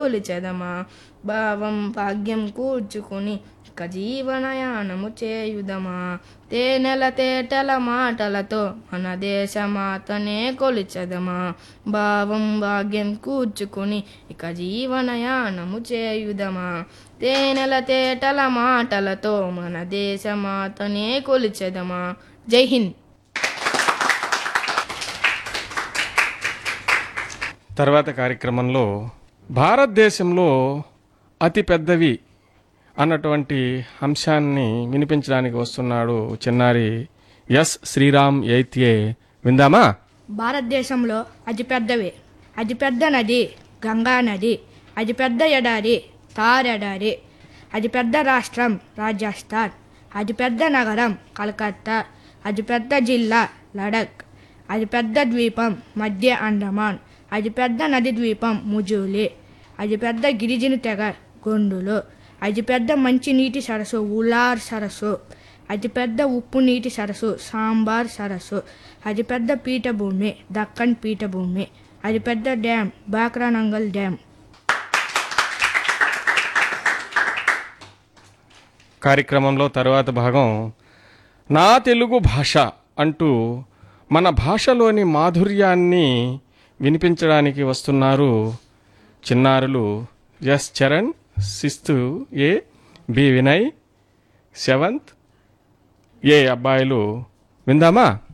కొలిచెదమా భావం భాగ్యం కూర్చుకుని ఇక జీవనయానము చేయుదమా తేనెల తేటల మాటలతో మన దేశమాతనే కొలిచెదమా భావం భాగ్యం కూర్చుకుని ఇక జీవనయానము చేయుదమా తేనెల తేటల మాటలతో మన దేశమాతనే కొలిచెదమా జై హింద్ తర్వాత కార్యక్రమంలో భారతదేశంలో అతి పెద్దవి అన్నటువంటి అంశాన్ని వినిపించడానికి వస్తున్నాడు చిన్నారి ఎస్ శ్రీరామ్ ఎయిత్యే విందామా భారతదేశంలో అతిపెద్దవి అతిపెద్ద నది గంగా నది అతిపెద్ద ఎడారి తార్ ఎడారి అతిపెద్ద రాష్ట్రం రాజస్థాన్ అతిపెద్ద నగరం కలకత్తా అతిపెద్ద జిల్లా లడక్ అతిపెద్ద ద్వీపం మధ్య అండమాన్ అతిపెద్ద నది ద్వీపం ముజూలి అతిపెద్ద గిరిజన తెగ గొండులు అతిపెద్ద మంచినీటి సరస్సు ఉలార్ సరస్సు అతిపెద్ద ఉప్పు నీటి సరస్సు సాంబార్ సరస్సు అతిపెద్ద పీఠభూమి దక్కన్ పీఠభూమి అతిపెద్ద డ్యామ్ బాక్రానంగల్ డ్యామ్ కార్యక్రమంలో తరువాత భాగం నా తెలుగు భాష అంటూ మన భాషలోని మాధుర్యాన్ని వినిపించడానికి వస్తున్నారు చిన్నారులు ఎస్ చరణ్ సిస్తు A B Vinay seventh A అబ్బాయిలు విందామా